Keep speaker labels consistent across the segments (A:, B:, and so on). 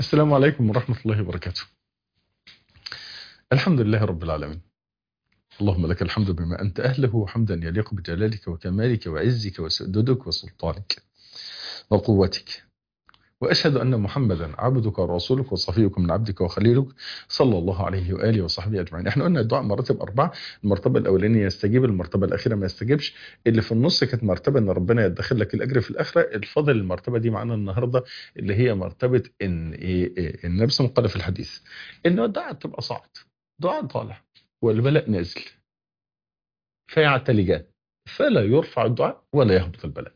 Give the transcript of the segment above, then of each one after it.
A: السلام عليكم ورحمة الله وبركاته الحمد لله رب العالمين اللهم لك الحمد بما أنت أهله حمدا يليق بجلالك وكمالك وعزك وسؤددك وسلطانك وقوتك وأشهد أن محمدا عبدك ورسولك وصفيك من عبدك وخليلك صلى الله عليه وآله وصحبه أجمعين احنا قلنا الدعاء مراتب أربعة المرتبة الأولانية يستجيب المرتبة الأخيرة ما يستجيبش اللي في النص كانت مرتبة أن ربنا يدخل لك الأجر في الآخرة الفضل المرتبة دي معانا النهاردة اللي هي مرتبة إن إيه إيه النبي صلى الله عليه وسلم قال في الحديث إن الدعاء تبقى صعد دعاء طالع والبلاء نازل فيعتلجان فلا يرفع الدعاء ولا يهبط البلاء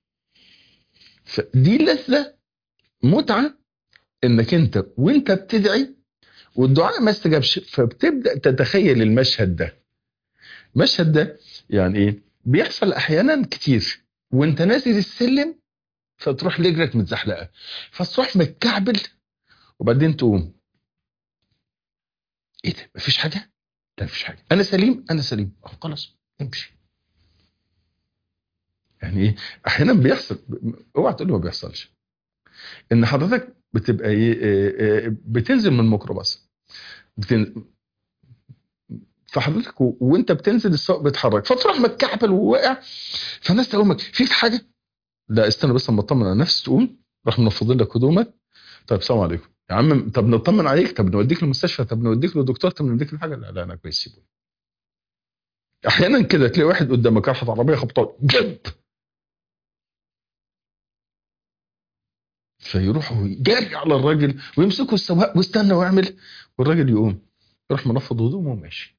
A: فدي لذة متعة انك انت وانت بتدعي والدعاء ما استجابش فبتبدأ تتخيل المشهد ده المشهد ده يعني ايه بيحصل احيانا كتير وانت نازل السلم فتروح رجلك متزحلقه فتروح متكعبل وبعدين تقوم ايه ده مفيش حاجه لا مفيش حاجه انا سليم انا سليم أه خلاص امشي يعني ايه احيانا بيحصل اوعى تقول لي ما بيحصلش ان حضرتك بتبقى ايه إيه، إيه، بتنزل من الميكروباص بتن... فحضرتك و- وانت بتنزل السواق بيتحرك فتروح متكعبل وواقع فالناس تقومك فيك حاجه لا استنى بس اما اطمن على نفسي تقوم راح منفضين لك هدومك طيب السلام عليكم يا عم طب نطمن عليك طب نوديك المستشفى طب نوديك لدكتور طب نوديك لحاجه لا لا انا كويس سيبوني احيانا كده تلاقي واحد قدامك راحت عربيه خبطه جد فيروحوا جري على الراجل ويمسكوا السواق واستنى واعمل والراجل يقوم يروح منفض هدومه وماشي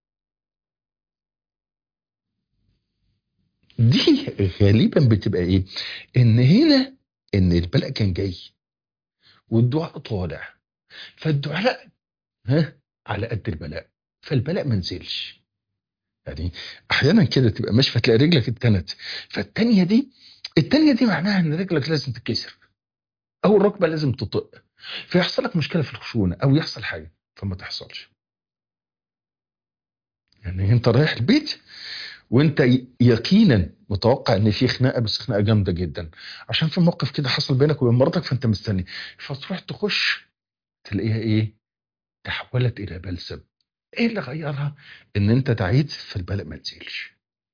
A: دي غالبا بتبقى ايه ان هنا ان البلاء كان جاي والدعاء طالع فالدعاء ها على قد البلاء فالبلاء ما نزلش يعني احيانا كده تبقى ماشي فتلاقي رجلك اتنت فالتانية دي التانية دي معناها ان رجلك لازم تتكسر او الركبه لازم تطق فيحصل لك مشكله في الخشونه او يحصل حاجه فما تحصلش يعني انت رايح البيت وانت ي- يقينا متوقع ان في خناقه بس خناقه جامده جدا عشان في موقف كده حصل بينك وبين مراتك فانت مستني فتروح تخش تلاقيها ايه تحولت الى بلسم ايه اللي غيرها ان انت دعيت فالبلاء ما نزلش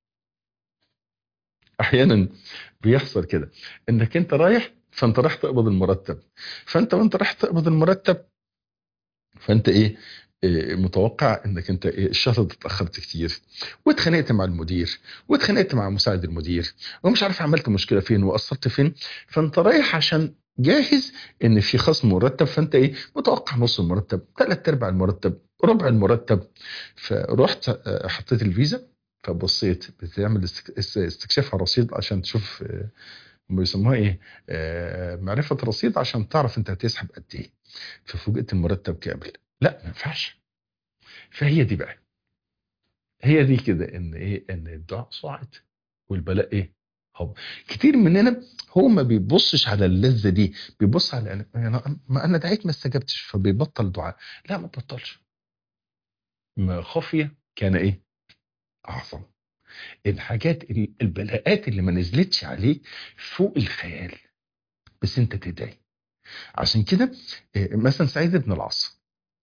A: احيانا بيحصل كده انك انت رايح فانت رايح تقبض المرتب فانت وانت رايح تقبض المرتب فانت ايه إيه، متوقع انك انت إيه الشهر ده اتاخرت كتير واتخانقت مع المدير واتخانقت مع مساعد المدير ومش عارف عملت مشكله فين وقصرت فين فانت رايح عشان جاهز ان في خصم مرتب فانت ايه متوقع نص المرتب ثلاث ارباع المرتب ربع المرتب فرحت آه، حطيت الفيزا فبصيت بتعمل استك- است- استكشاف على الرصيد عشان تشوف آه، هم بيسموها ايه آه، معرفه رصيد عشان تعرف انت هتسحب قد ايه ففوجئت المرتب كامل لا ما ينفعش فهي دي بقى هي دي كده ان ايه ان الدعاء صاعد والبلاء ايه هو كتير مننا هو ما بيبصش على اللذه دي بيبص على أنا- أنا- ما انا دعيت ما استجبتش فبيبطل دعاء لا ما تبطلش ما خفي كان ايه اعظم الحاجات ال- البلاءات اللي ما نزلتش عليك فوق الخيال بس انت تدعي عشان كده إيه، مثلا سعيد بن العاص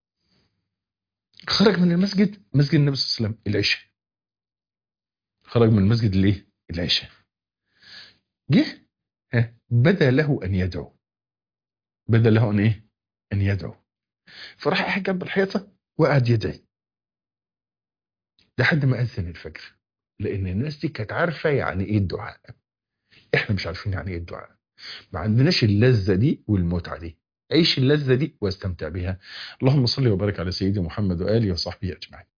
A: خرج من المسجد مسجد النبي صلى الله عليه وسلم العشاء خرج من المسجد ليه العشاء جه ها، بدا له ان يدعو بدا له ان ايه ان يدعو فراح قاعد جنب الحيطه وقعد يدعي لحد ما اذن الفجر لان الناس دي كانت عارفه يعني ايه الدعاء احنا مش عارفين يعني ايه الدعاء ما عندناش اللذه دي والمتعه دي عيش اللذه دي واستمتع بها اللهم صل وبارك على سيدنا محمد واله وصحبه اجمعين